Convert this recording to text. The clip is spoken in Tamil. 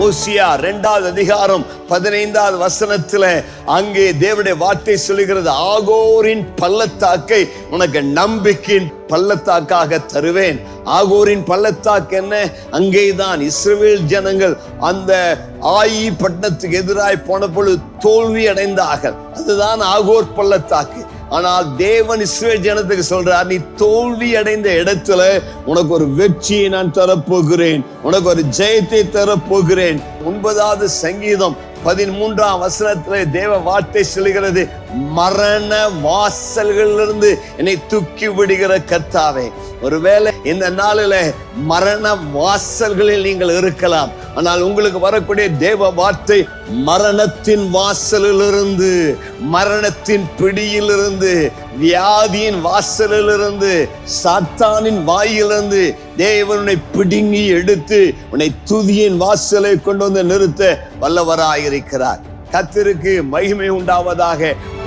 ஓசியா இரண்டாவது அதிகாரம் பதினைந்தாவது வசனத்துல அங்கே தேவனுடைய வார்த்தை சொல்லுகிறது ஆகோரின் பள்ளத்தாக்கை உனக்கு நம்பிக்கையின் பள்ளத்தாக்காக தருவேன் ஆகோரின் பள்ளத்தாக்கு என்ன அங்கேதான் இஸ்ரவேல் ஜனங்கள் அந்த ஆயி பட்டணத்துக்கு எதிராய் போன பொழுது தோல்வி அடைந்தார்கள் அதுதான் ஆகோர் பள்ளத்தாக்கு ஆனால் தேவன் இஸ்ரேல் ஜனத்துக்கு சொல்றார் நீ தோல்வி அடைந்த இடத்துல உனக்கு ஒரு வெற்றியை நான் தரப்போகிறேன் உனக்கு ஒரு ஜெயத்தை தரப்போகிறேன் ஒன்பதாவது சங்கீதம் பதிமூன்றாம் வசனத்துல தேவ வார்த்தை சொல்லுகிறது மரண வாசல்களிலிருந்து என்னை தூக்கி விடுகிற கர்த்தாவே ஒருவேளை இந்த நாளில மரண வாசல்களில் நீங்கள் இருக்கலாம் ஆனால் உங்களுக்கு வரக்கூடிய தேவ வார்த்தை மரணத்தின் வாசலிலிருந்து மரணத்தின் பிடியிலிருந்து வியாதியின் வாசலிலிருந்து சாத்தானின் வாயிலிருந்து தேவனை பிடுங்கி எடுத்து உன்னை துதியின் வாசலை கொண்டு வந்து நிறுத்த வல்லவராயிருக்கிறார் கத்திற்கு மகிமை உண்டாவதாக